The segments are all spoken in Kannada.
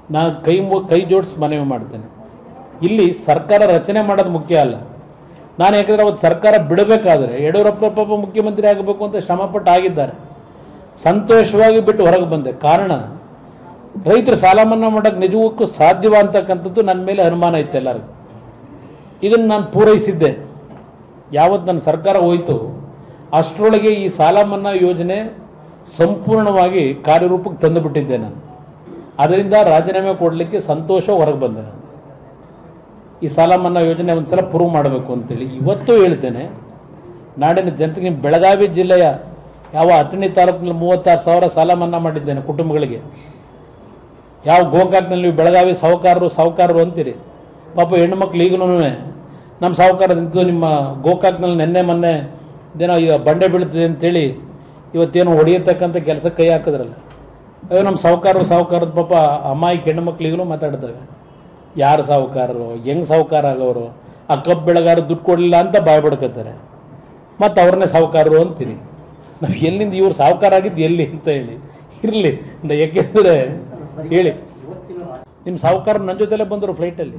ನಾನು ಕೈ ಮು- ಕೈ ಜೋಡಿಸಿ ಮನವಿ ಮಾಡ್ತೇನೆ ಇಲ್ಲಿ ಸರ್ಕಾರ ರಚನೆ ಮಾಡೋದು ಮುಖ್ಯ ಅಲ್ಲ ನಾನು ಯಾಕಂದ್ರೆ ಅವತ್ತು ಸರ್ಕಾರ ಬಿಡಬೇಕಾದ್ರೆ ಯಡಿಯೂರಪ್ಪ ಪಾಪ ಮುಖ್ಯಮಂತ್ರಿ ಆಗಬೇಕು ಅಂತ ಶ್ರಮಪಟ್ಟು ಆಗಿದ್ದಾರೆ ಸಂತೋಷವಾಗಿ ಬಿಟ್ಟು ಹೊರಗೆ ಬಂದೆ ಕಾರಣ ರೈತರು ಸಾಲ ಮನ್ನಾ ಮಾಡೋಕ್ಕೆ ನಿಜಕ್ಕೂ ಸಾಧ್ಯವ ಅಂತಕ್ಕಂಥದ್ದು ನನ್ನ ಮೇಲೆ ಅನುಮಾನ ಇತ್ತು ಎಲ್ಲರಿಗೂ ಇದನ್ನು ನಾನು ಪೂರೈಸಿದ್ದೆ ಯಾವತ್ತು ನನ್ನ ಸರ್ಕಾರ ಹೋಯಿತು ಅಷ್ಟರೊಳಗೆ ಈ ಸಾಲ ಮನ್ನಾ ಯೋಜನೆ ಸಂಪೂರ್ಣವಾಗಿ ಕಾರ್ಯರೂಪಕ್ಕೆ ತಂದುಬಿಟ್ಟಿದ್ದೆ ನಾನು ಅದರಿಂದ ರಾಜೀನಾಮೆ ಕೊಡಲಿಕ್ಕೆ ಸಂತೋಷ ಹೊರಗೆ ಬಂದೆ ನಾನು ಈ ಸಾಲ ಮನ್ನಾ ಯೋಜನೆ ಒಂದ್ಸಲ ಪ್ರೂವ್ ಮಾಡಬೇಕು ಅಂತೇಳಿ ಇವತ್ತು ಹೇಳ್ತೇನೆ ನಾಡಿನ ಜನತೆಗೆ ನಿಮ್ಮ ಬೆಳಗಾವಿ ಜಿಲ್ಲೆಯ ಯಾವ ಹತ್ತನೇ ತಾಲೂಕಿನಲ್ಲಿ ಮೂವತ್ತಾರು ಸಾವಿರ ಸಾಲ ಮನ್ನಾ ಮಾಡಿದ್ದೇನೆ ಕುಟುಂಬಗಳಿಗೆ ಯಾವ ಗೋಕಾಕ್ನಲ್ಲಿ ನೀವು ಬೆಳಗಾವಿ ಸಾಹುಕಾರರು ಸಾಹುಕಾರರು ಅಂತೀರಿ ಪಾಪ ಹೆಣ್ಮಕ್ಳು ಈಗಲೂ ನಮ್ಮ ಸಾಹುಕಾರ ನಿಂತು ನಿಮ್ಮ ಗೋಕಾಕ್ನಲ್ಲಿ ನೆನ್ನೆ ಮೊನ್ನೆ ಇದೇನೋ ಈಗ ಬಂಡೆ ಬೀಳ್ತದೆ ಅಂತೇಳಿ ಇವತ್ತೇನು ಹೊಡೆಯತಕ್ಕಂಥ ಕೆಲಸಕ್ಕೆ ಕೈ ಹಾಕಿದ್ರಲ್ಲ ಅಯ್ಯೋ ನಮ್ಮ ಸಾಹುಕಾರರು ಸಾಹುಕಾರದ ಪಾಪ ಅಮ್ಮಾಯಿಗೆ ಹೆಣ್ಮಕ್ಳು ಈಗಲೂ ಮಾತಾಡ್ತವೆ ಯಾರು ಸಾಹುಕಾರರು ಹೆಂಗೆ ಸಾಹುಕಾರ ಆಗೋರು ಆ ಕಬ್ಬು ಬೆಳೆಗಾರ ದುಡ್ಡು ಕೊಡಲಿಲ್ಲ ಅಂತ ಬಾಯ್ ಬಡ್ಕತ್ತಾರೆ ಮತ್ತು ಅವ್ರನ್ನೇ ಸಾಹುಕಾರರು ಅಂತೀನಿ ನಾವು ಎಲ್ಲಿಂದ ಇವ್ರು ಸಾಹುಕಾರ ಆಗಿದ್ದು ಎಲ್ಲಿ ಅಂತ ಹೇಳಿ ಇರಲಿ ಯಾಕೆಂದರೆ ಹೇಳಿ ನಿಮ್ಮ ಸಾಹುಕಾರ ನನ್ನ ಜೊತೆಲೇ ಬಂದರು ಫ್ಲೈಟಲ್ಲಿ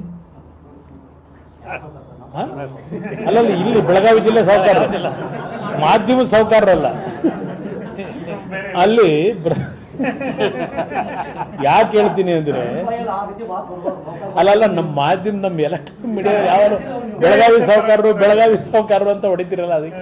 ಅಲ್ಲಲ್ಲ ಇಲ್ಲಿ ಬೆಳಗಾವಿ ಜಿಲ್ಲೆ ಸಾಹುಕಾರ ಮಾಧ್ಯಮ ಸಾಹುಕಾರರಲ್ಲ ಅಲ್ಲಿ ಬ್ರ- ಯಾಕೆ ಹೇಳ್ತೀನಿ ಅಂದ್ರೆ ಅಲ್ಲಲ್ಲ ನಮ್ಮ ಮಾಧ್ಯಮ ನಮ್ಮ ಎಲೆಕ್ಟ್ರಿಕ್ ಮೀಡಿಯಾ ಯಾವ ಬೆಳಗಾವಿ ಸಾಹುಕಾರರು ಬೆಳಗಾವಿ ಸಾಹುಕಾರರು ಅಂತ ಹೊಡಿತೀರಲ್ಲ ಅದಕ್ಕೆ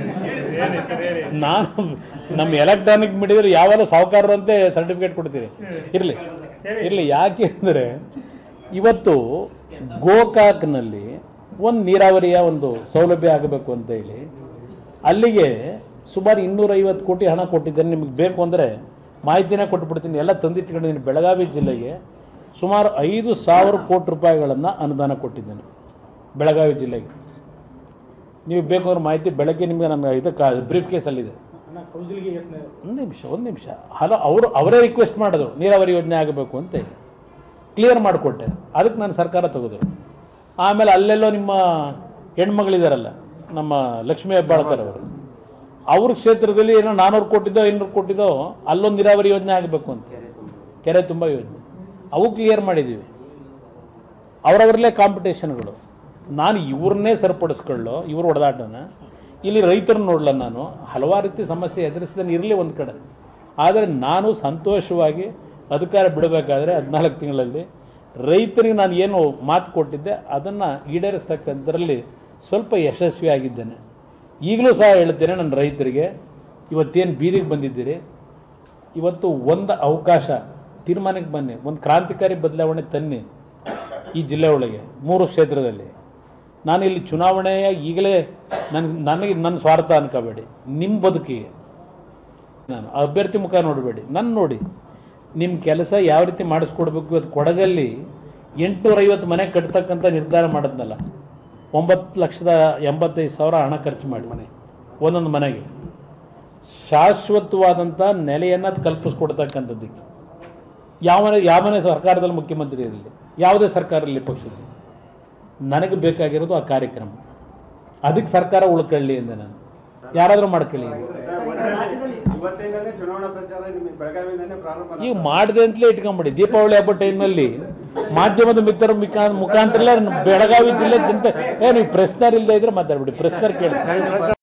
ನಾನು ನಮ್ಮ ಎಲೆಕ್ಟ್ರಾನಿಕ್ ಮೀಡಿಯಾದಲ್ಲಿ ಯಾವೆಲ್ಲ ಸಾಹುಕಾರರು ಅಂತ ಸರ್ಟಿಫಿಕೇಟ್ ಕೊಡ್ತೀರಿ ಇರಲಿ ಇರಲಿ ಯಾಕೆ ಅಂದರೆ ಇವತ್ತು ಗೋಕಾಕ್ನಲ್ಲಿ ಒಂದು ನೀರಾವರಿಯ ಒಂದು ಸೌಲಭ್ಯ ಆಗಬೇಕು ಅಂತ ಹೇಳಿ ಅಲ್ಲಿಗೆ ಸುಮಾರು ಇನ್ನೂರೈವತ್ತು ಕೋಟಿ ಹಣ ಕೊಟ್ಟಿದ್ದೇನೆ ನಿಮಗೆ ಬೇಕು ಅಂದರೆ ಮಾಹಿತಿನೇ ಕೊಟ್ಬಿಡ್ತೀನಿ ಎಲ್ಲ ತಂದಿಟ್ಕೊಂಡಿದ್ದೀನಿ ಬೆಳಗಾವಿ ಜಿಲ್ಲೆಗೆ ಸುಮಾರು ಐದು ಸಾವಿರ ಕೋಟಿ ರೂಪಾಯಿಗಳನ್ನು ಅನುದಾನ ಕೊಟ್ಟಿದ್ದೇನೆ ಬೆಳಗಾವಿ ಜಿಲ್ಲೆಗೆ ನೀವು ಬೇಕು ಅಂದ್ರೆ ಮಾಹಿತಿ ಬೆಳಗ್ಗೆ ನಿಮಗೆ ನಮ್ಮ ಇದಕ್ಕೆ ಬ್ರೀಫ್ ಕೇಸಲ್ಲಿದೆ ಒಂದು ನಿಮಿಷ ಒಂದು ನಿಮಿಷ ಹಲೋ ಅವರು ಅವರೇ ರಿಕ್ವೆಸ್ಟ್ ಮಾಡಿದ್ರು ನೀರಾವರಿ ಯೋಜನೆ ಆಗಬೇಕು ಅಂತ ಹೇಳಿ ಕ್ಲಿಯರ್ ಮಾಡಿಕೊಟ್ಟೆ ಅದಕ್ಕೆ ನಾನು ಸರ್ಕಾರ ತೆಗೆದ್ರು ಆಮೇಲೆ ಅಲ್ಲೆಲ್ಲೋ ನಿಮ್ಮ ಹೆಣ್ಮಗಳಿದಾರಲ್ಲ ನಮ್ಮ ಲಕ್ಷ್ಮೀ ಹೆಬ್ಬಾಳ್ಕರ್ ಅವರು ಅವ್ರ ಕ್ಷೇತ್ರದಲ್ಲಿ ಏನೋ ನಾನ್ನೂರು ಕೋಟಿದೋ ಐನೂರು ಕೋಟಿದೋ ಅಲ್ಲೊಂದು ನೀರಾವರಿ ಯೋಜನೆ ಆಗಬೇಕು ಅಂತ ಕೆರೆ ತುಂಬ ಯೋಜನೆ ಅವು ಕ್ಲಿಯರ್ ಮಾಡಿದ್ದೀವಿ ಅವರವರಲ್ಲೇ ಕಾಂಪಿಟೇಷನ್ಗಳು ನಾನು ಇವ್ರನ್ನೇ ಸರಿಪಡಿಸ್ಕೊಳ್ಳೋ ಇವ್ರ ಹೊಡೆದಾಟನ ಇಲ್ಲಿ ರೈತರನ್ನ ನೋಡಲ್ಲ ನಾನು ಹಲವಾರು ರೀತಿ ಸಮಸ್ಯೆ ಎದುರಿಸಿದನ್ನು ಇರಲಿ ಒಂದು ಕಡೆ ಆದರೆ ನಾನು ಸಂತೋಷವಾಗಿ ಅಧಿಕಾರ ಬಿಡಬೇಕಾದ್ರೆ ಹದಿನಾಲ್ಕು ತಿಂಗಳಲ್ಲಿ ರೈತರಿಗೆ ನಾನು ಏನು ಮಾತು ಕೊಟ್ಟಿದ್ದೆ ಅದನ್ನು ಈಡೇರಿಸ್ತಕ್ಕಂಥದ್ರಲ್ಲಿ ಸ್ವಲ್ಪ ಯಶಸ್ವಿಯಾಗಿದ್ದೇನೆ ಈಗಲೂ ಸಹ ಹೇಳ್ತೇನೆ ನನ್ನ ರೈತರಿಗೆ ಇವತ್ತೇನು ಬೀದಿಗೆ ಬಂದಿದ್ದೀರಿ ಇವತ್ತು ಒಂದು ಅವಕಾಶ ತೀರ್ಮಾನಕ್ಕೆ ಬನ್ನಿ ಒಂದು ಕ್ರಾಂತಿಕಾರಿ ಬದಲಾವಣೆ ತನ್ನಿ ಈ ಜಿಲ್ಲೆ ಒಳಗೆ ಮೂರು ಕ್ಷೇತ್ರದಲ್ಲಿ ನಾನು ಇಲ್ಲಿ ಚುನಾವಣೆಯ ಈಗಲೇ ನನಗೆ ನನಗೆ ನನ್ನ ಸ್ವಾರ್ಥ ಅನ್ಕೋಬೇಡಿ ನಿಮ್ಮ ಬದುಕಿಗೆ ನಾನು ಅಭ್ಯರ್ಥಿ ಮುಖ ನೋಡಬೇಡಿ ನನ್ನ ನೋಡಿ ನಿಮ್ಮ ಕೆಲಸ ಯಾವ ರೀತಿ ಮಾಡಿಸ್ಕೊಡ್ಬೇಕು ಇವತ್ತು ಕೊಡಗಲ್ಲಿ ಎಂಟುನೂರೈವತ್ತು ಮನೆ ಕಟ್ತಕ್ಕಂಥ ನಿರ್ಧಾರ ಮಾಡಿದ್ನಲ್ಲ ಒಂಬತ್ತು ಲಕ್ಷದ ಎಂಬತ್ತೈದು ಸಾವಿರ ಹಣ ಖರ್ಚು ಮಾಡಿ ಮನೆ ಒಂದೊಂದು ಮನೆಗೆ ಶಾಶ್ವತವಾದಂಥ ನೆಲೆಯನ್ನು ಕಲ್ಪಿಸ್ಕೊಡ್ತಕ್ಕಂಥದ್ದಕ್ಕೆ ಯಾವ ಯಾವನೇ ಸರ್ಕಾರದಲ್ಲಿ ಮುಖ್ಯಮಂತ್ರಿ ಇರಲಿ ಯಾವುದೇ ಸರ್ಕಾರ ಇರಲಿ ಪಕ್ಷದಲ್ಲಿ ನನಗೆ ಬೇಕಾಗಿರೋದು ಆ ಕಾರ್ಯಕ್ರಮ ಅದಕ್ಕೆ ಸರ್ಕಾರ ಉಳ್ಕೊಳ್ಳಿ ಅಂದೆ ನಾನು ಯಾರಾದರೂ ಮಾಡ್ಕೊಳ್ಳಿ ಅಂತ. ಇವತ್ತಿಂದನೇ ಚುನಾವಣಾ ಪ್ರಚಾರ ನಿಮಗೆ ಬೆಳಗಾವಿಯಿಂದನೇ ಪ್ರಾರಂಭ ಈಗ ಮಾಡಿದೆ ಅಂತಲೇ ಇಟ್ಕೊಂಬಿಡಿ ದೀಪಾವಳಿ ಹಬ್ಬ ಟೈಮ್ನಲ್ಲಿ ಮಾಧ್ಯಮದ ಮಿತ್ರರ ಮುಖಾ- ಮುಖಾಂತರ ಬೆಳಗಾವಿ ಜಿಲ್ಲೆ ಜನತೆ ಏ ನೀವು ಪ್ರೆಸ್ನರ್ ಇಲ್ಲದೆ ಇದ್ರೆ ಮಾತಾಡ್ಬಿಡಿ ಪ್ರೆಸ್ನರ್ ಕೇಳಿ